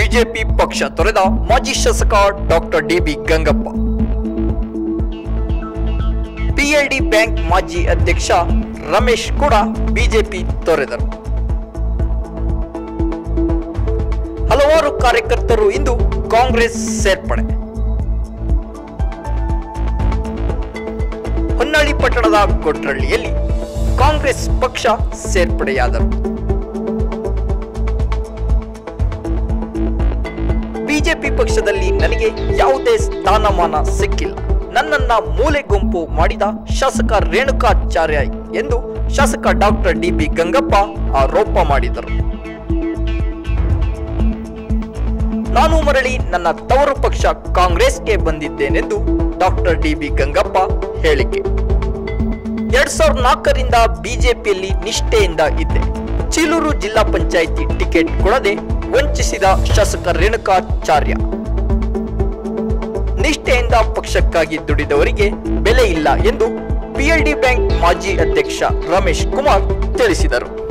BJP ಪಕ್ಷ ತೊರೆದ ಮಾಜಿ ಶಾಸಕ doctor D B Gangappa PLD bank ಮಾಜಿ ಅಧ್ಯಕ್ಷ ರಮೇಶ್ ಕೂಡ ಬಿಜೆಪಿ ತೊರೆದರು ಹಲವಾರು ಕಾರ್ಯಕರ್ತರು ಇಂದು ಕಾಂಗ್ರೆಸ್ ಸೇರ್ಪಡೆ ಹೊನ್ನಳ್ಳಿ ಪಟ್ಟಣದ ಕೊಟ್ರಳ್ಳಿಯಲ್ಲಿ ಕಾಂಗ್ರೆಸ್ ಪಕ್ಷ ಸೇರ್ಪಡೆಯಾದರು ಬಿಜೆಪಿ ಪಕ್ಷದಲ್ಲಿ ನನಗೆ ಯಾವುದೇ ಸ್ಥಾನಮಾನ ಸಿಕ್ಕಿಲ್ಲ ನನ್ನನ್ನ ಮೂಲೆ ಗುಂಪು ಮಾಡಿದ ಶಾಸಕ ರೇಣುಕಾಚಾರ್ಯ ಎಂದು ಶಾಸಕ ಡಾಕ್ಟರ್ ಡಿ ಬಿ ಗಂಗಪ್ಪ ಆರೋಪ ಮಾಡಿದರು ನಾನು ಮರಳಿ ನನ್ನ ತವರು ಪಕ್ಷ ಕಾಂಗ್ರೆಸ್ಗೆ ಬಂದಿದ್ದೇನೆಂದು ಡಾಕ್ಟರ್ ಡಿ ಬಿ ಗಂಗಪ್ಪ ಹೇಳಿಕೆ ಎರಡ್ ಸಾವಿರದ ನಾಲ್ಕರಿಂದ ಬಿಜೆಪಿಯಲ್ಲಿ ನಿಷ್ಠೆಯಿಂದ ಇದ್ದೆ ಚೀಲೂರು ಜಿಲ್ಲಾ ಪಂಚಾಯಿತಿ ಟಿಕೆಟ್ ಕೊಡದೆ ವಂಚಿಸಿದ ಶಾಸಕ ರೇಣುಕಾಚಾರ್ಯ ನಿಷ್ಠೆಯಿಂದ ಪಕ್ಷಕ್ಕಾಗಿ ದುಡಿದವರಿಗೆ ಬೆಲೆ ಇಲ್ಲ ಎಂದು ಪಿಎಲ್ಡಿ ಬ್ಯಾಂಕ್ ಮಾಜಿ ಅಧ್ಯಕ್ಷ ರಮೇಶ್ ಕುಮಾರ್ ತಿಳಿಸಿದರು